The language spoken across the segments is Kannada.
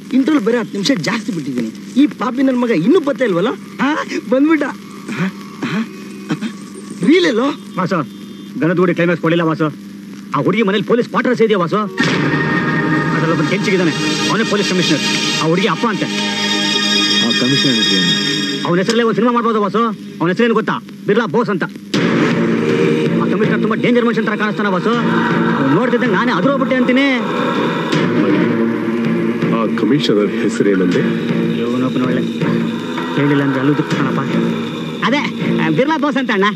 ಇಂಟ್ರಲ್ಲಿ ಬೇರೆ ಹತ್ತು ನಿಮಿಷ ಜಾಸ್ತಿ ಬಿಟ್ಟಿದ್ದೀನಿ ಈ ಪಾಪಿ ನನ್ನ ಮಗ ಇನ್ನೂ ಪತ್ತೆ ಇಲ್ವಲ್ಲ ಹಾ ಬಂದ್ಬಿಟ್ಟ ರೀಲೆಲ್ಲೋ ವಾಸ ಗನದಗುಡಿ ಕ್ಲೈಮ್ಯಾಕ್ಸ್ ಕೊಡಲಿಲ್ಲ ವಾಸ ಆ ಹುಡುಗಿ ಮನೇಲಿ ಪೊಲೀಸ್ ಕ್ವಾರ್ಟರ್ಸ್ ಇದೆಯಾ ವಾಸ ಅದರಲ್ಲಿ ಒಬ್ಬನು ಕೆಂಚಿಗಿದ್ದಾನೆ ಅವನೇ ಪೊಲೀಸ್ ಕಮಿಷನರ್ ಆ ಹುಡುಗಿ ಅಪ್ಪ ಅಂತೆ ಆ ಕಮಿಷನರ್ ಅವನ ಹೆಸರಲ್ಲೇ ಒಂದು ಸಿನಿಮಾ ಮಾಡ್ಬೋದು ವಾಸು ಅವನ ಹೆಸರೇನು ಗೊತ್ತಾ ಬಿರ್ಲಾ ಬೋಸ್ ಅಂತ ಆ ಕಮಿಷನರ್ ತುಂಬಾ ಡೇಂಜರ್ ಮನುಷ್ಯನ್ ತರ ಕಾಣಿಸ್ತಾನ ವಾಸು ಅವ್ನು ನೋಡ್ತಿದ್ದಂಗೆ ನಾನೇ ಅದ್ರೋಗ್ಬಿಟ್ಟೆ ಅಂತೀನಿ ಆ ಕಮಿಷನರ್ ಹೆಸರೇನಂದೆ ಇವನೊಬ್ಬನ ಒಳ್ಳೆ ಹೇಳಿಲ್ಲ ಅಂದ್ರೆ ಅಲ್ಲೂ ಕಣಪ್ಪ ಅದೇ ಆ, ಬಿರ್ಲಾ ಬೋಸ್ ಅಂತ ಅಣ್ಣ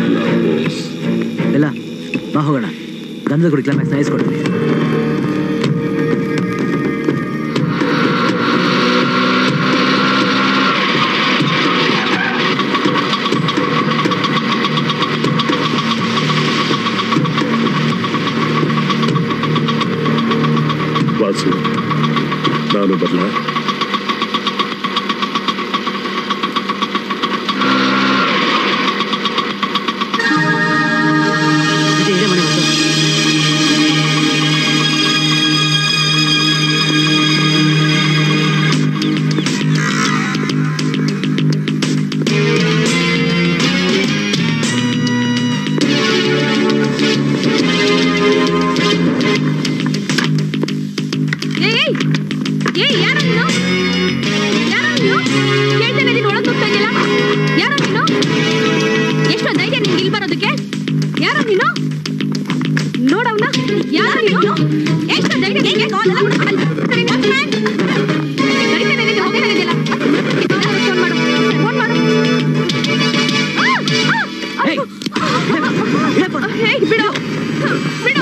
ಇಲ್ಲ ಬಾ ಹೋಗೋಣ ಗಂಧದ ಗುಡಿ ಕ್ಲೈಮ್ಯಾಕ್ಸ್ ನಯಿಸ್ಕೊಡ್ತೀನಿ ವಾಸು ನಾನು ಬರಲ ಇದೆ ಇದೆ ಮನೆ ವಾಸು ಏಯ್ ಏಯ್ ಯಾರು ನೀನು ಯಾರು ನೀನು ಕೇಳ್ತೇನೆ ನೀನು ಒಳಗೆ ಹೋಗ್ತಾ ಇದೆಯಲ್ಲ ಯಾರು ನೀನು ಎಷ್ಟು ಧೈರ್ಯ ನಿನ್ಗೆ ಇಲ್ಲಿ ಬರೋದಕ್ಕೆ ಯಾರು ನೀನು ನೋಡವ್ನ ಯಾರು ನೀನು ಎಷ್ಟು ಧೈರ್ಯ ನಿನ್ಗೆ ಕರಿತೇನೆ ನಿನ್ಗೆ ಹೋಗ್ತಾ ಇದೆಯಲ್ಲ ಫೋನ್ ಮಾಡು ಫೋನ್ ಮಾಡು ಆ, ಆ, ಏಯ್, ಏಯ್ ಬಿಡು ಬಿಡು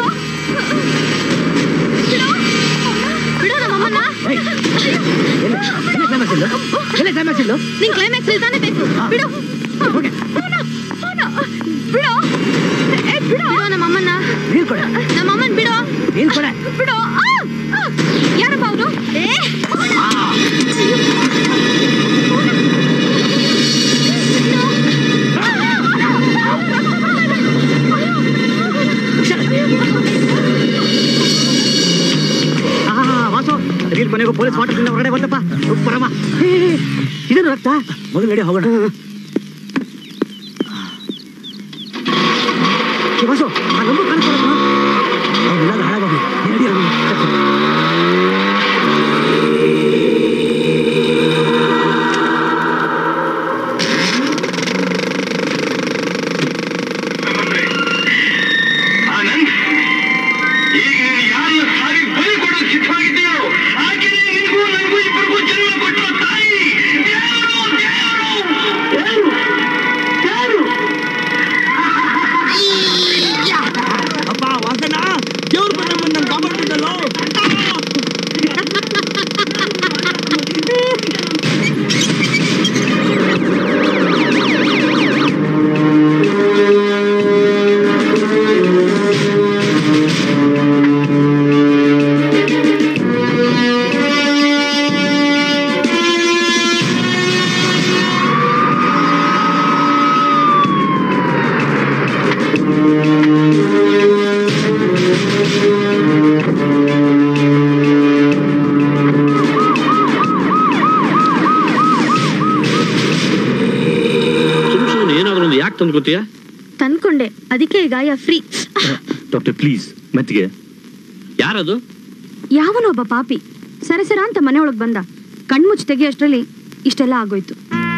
ಬಿಡು ಬಿಡು ನಮ್ಮಮ್ಮನ್ನ ಏಯ್, ಎಲ್ಲಿ ಎಲ್ಲಿ ಕ್ಲೈಮ್ಯಾಕ್ಸ್ ಇಲ್ಲು ಎಲ್ಲಿ ಕ್ಲೈಮ್ಯಾಕ್ಸ್ ಇಲ್ಲು ನಿನ್ ಕ್ಲೈಮ್ಯಾಕ್ಸ್ ಇಲ್ದಾನೆ ಬೇಕು ಬಿಡು ಹೋಗೆ. ಅವ್ನ, ಅವ್ನ, ಬಿಡು ಏ ಬಿಡು ನಮ್ಮಮ್ಮನ್ನ ನೀರು ಕೊಡ ನಮ್ಮಮ್ಮನ್ ಬಿಡು ನೀರು ಕೊಡ ಬಿಡು ಆ, ಆ. ಯಾರಪ್ಪ ಅವನು ಏ ವಾಸು ರೀಲ್ ಮನೆಗೂ ಪೊಲೀಸ್ ವಾಟರ್ದಿಂದ ಹೊರಗಡೆ ಬಂದಪ್ಪ ಬರಮ್ಮ ಇದೇನು ರಕ್ತ ಮೊದಲು ನಡಿ ಹೋಗೋಣ ಏ, ವಾಸು ಆ ನಂಬರ್ ಕಾಣಿಸ್ಕೊಳಪ್ಪ ಅವ್ನೆಲ್ಲ ಹಾಳಾಗೋಗ್ಲಿ ನೀನ್ ನಡಿ ಹೋಗೋಣ. ಆನಂದ್ ಈಗ ನೀನು ಯಾರನ್ನ ಸಾರಿ ಬಲಿ ಕೊಡೋಕೆ ಸಿದ್ಧವಾಗಿದ್ದೀಯೋ ಆಕೆನೇ ನಿನಗೂ ನನಗೂ ಇಬ್ಬರಿಗೂ ಜನ್ಮ ಕೊಟ್ಟರು ತಾಯಿ ದೇವರು ದೇವರು ದೇವರು ದೇವರು ಅಪ್ಪ ವಾಸನ ದೇವ್ರ ಮನೆ ಬಂದು ನಂಗೆ ಕಾಪಾಡ್ಬಿಟ್ಟಲ್ಲೋ ಸುಮ್ ಸುಮ್ಮನೆ ಏನಾದ್ರು ಒಂದು ಯಾಕೆ ತಂದ್ಕೋತೀಯ ತಂದ್ಕೊಂಡೆ ಅದಕ್ಕೆ ಈ ಗಾಯ ಫ್ರೀ ಡಾಕ್ಟರ್ ಪ್ಲೀಸ್ ಮೆತ್ತಿಗೆ ಯಾರದು ಯಾವನೋ ಒಬ್ಬ ಪಾಪಿ ಸರಸರ ಅಂತ ಮನೆಯೊಳಗ್ ಬಂದ ಕಣ್ಮುಚ್ಚಿ ತೆಗಿಯೋಷ್ಟ್ರಲ್ಲಿ ಇಷ್ಟೆಲ್ಲ ಆಗೋಯ್ತು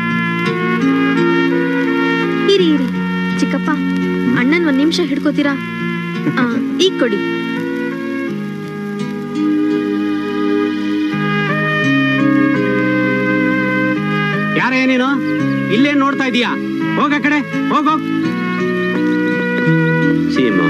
ಇರಿ ಇರಿ ಚಿಕ್ಕಪ್ಪ ಅಣ್ಣನ್ ಒಂದ್ ನಿಮಿಷ ಹಿಡ್ಕೋತೀರಾ ಆ, ಈಗ ಕೊಡಿ ಯಾರೇ ನೀನು ಇಲ್ಲೇನ್ ನೋಡ್ತಾ ಇದೀಯಾ ಹೋಗ ಕಡೆ ಹೋಗೋ ಸೀಮಾ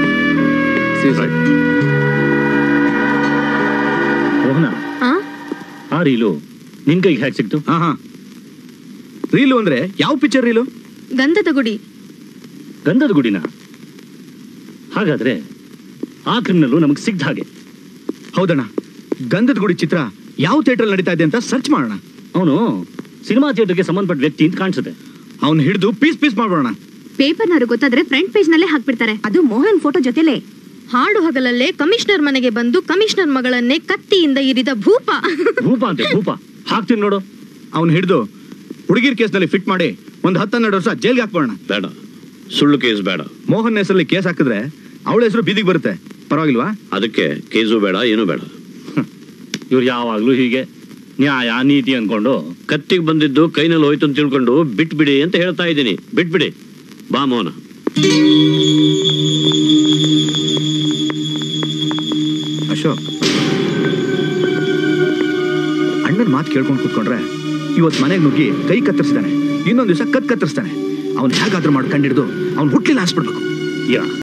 ಮೋಹನ ಆ ಆ ರೀಲು ನಿನ್ ಕೈಗೆ ಹ್ಯಾಕ್ ಸಿಕ್ತು ಹಾ ಹಾ ರೀಲು ಅಂದ್ರೆ ಯಾವ ಪಿಕ್ಚರ್ ರೀಲು ಗಂಧದ ಗುಡಿ ಗಂಧದ ಗುಡಿನ ಹಾಗಾದ್ರೆ ಆ ಕ್ರಿಮಿನಲ್ಲು ನಮಗೆ ಸಿಗ್ದ ಹಾಗೆ ಹೌದಣ್ಣ ಗಂಧದ ಗುಡಿ ಚಿತ್ರ ಯಾವ ಥಿಯೇಟರ್ ನಡೀತಾ ಇದೆ ಅಂತ ಸರ್ಚ್ ಮಾಡೋಣ ಅವನು ಸಿನಿಮಾ ಥಿಯೇಟರ್ಗೆ ಸಂಬಂಧಪಟ್ಟ ವ್ಯಕ್ತಿ ಅಂತ ಕಾಣಿಸುತ್ತೆ ಅವ್ನು ಹಿಡಿದು ಪೀಸ್ ಪೀಸ್ ಮಾಡ್ಬೋಣ ಪೇಪರ್ನವ್ರು ಗೊತ್ತಾದ್ರೆ ಫ್ರಂಟ್ ಪೇಜ್ ನಲ್ಲೇ ಹಾಕ್ಬಿಡ್ತಾರೆ ಅದು ಮೋಹನ್ ಫೋಟೋ ಜೊತೆಲೆ ಹಾಡು ಹಗಲಲ್ಲೇ ಕಮಿಷನರ್ ಮನೆಗೆ ಬಂದು ಕಮಿಷನರ್ ಮಗಳನ್ನೇ ಕತ್ತಿಯಿಂದ ಇರಿದ ಭೂಪ ಭೂಪ ಅಂತೆ ಭೂಪ ಹಾಕ್ತೀನಿ ನೋಡು ಅವ್ನು ಹಿಡಿದು ಹುಡುಗಿರ್ ಕೇಸ್ನಲ್ಲಿ ಫಿಟ್ ಮಾಡಿ ಒಂದು ಹತ್ತೆರಡು ವರ್ಷ ಜೈಲ್ಗೆ ಹಾಕ್ಬೋಣ ಬೇಡ ಸುಳ್ಳು ಕೇಸ್ ಬೇಡ ಮೋಹನ್ ಹೆಸರಲ್ಲಿ ಕೇಸ್ ಹಾಕಿದ್ರೆ ಅವಳ ಹೆಸರು ಬೀದಿಗೆ ಬರುತ್ತೆ ಪರವಾಗಿಲ್ವಾ ಅದಕ್ಕೆ ಕೇಸು ಬೇಡ ಏನೂ ಬೇಡ ಇವ್ರು ಯಾವಾಗ್ಲೂ ಹೀಗೆ ನ್ಯಾಯ ನೀತಿ ಅನ್ಕೊಂಡು ಕತ್ತಿಗೆ ಬಂದಿದ್ದು ಕೈನಲ್ಲಿ ಹೋಯ್ತು ಅಂತ ತಿಳ್ಕೊಂಡು ಬಿಟ್ಬಿಡಿ ಅಂತ ಹೇಳ್ತಾ ಇದ್ದೀನಿ ಬಿಟ್ಬಿಡಿ ಬಾ ಮೋಹನ ಅಶೋಕ್ ಅಣ್ಣನ ಮಾತು ಕೇಳ್ಕೊಂಡು ಕೂತ್ಕೊಂಡ್ರೆ ಇವತ್ತು ಮನೆಗೆ ನುಗ್ಗಿ ಕೈ ಕತ್ತರಿಸ್ತಾನೆ ಇನ್ನೊಂದು ದಿವಸ ಕತ್ ಕತ್ತರಿಸ್ತಾನೆ ಅವ್ನು ಹೇಗಾದ್ರೂ ಮಾಡಿ ಕಂಡಿಡ್ದು ಅವ್ನು ಹುಟ್ಲಿಲ್ಲ ಹಾಸ್ಬಿಡ್ಬೇಕು ಯಾ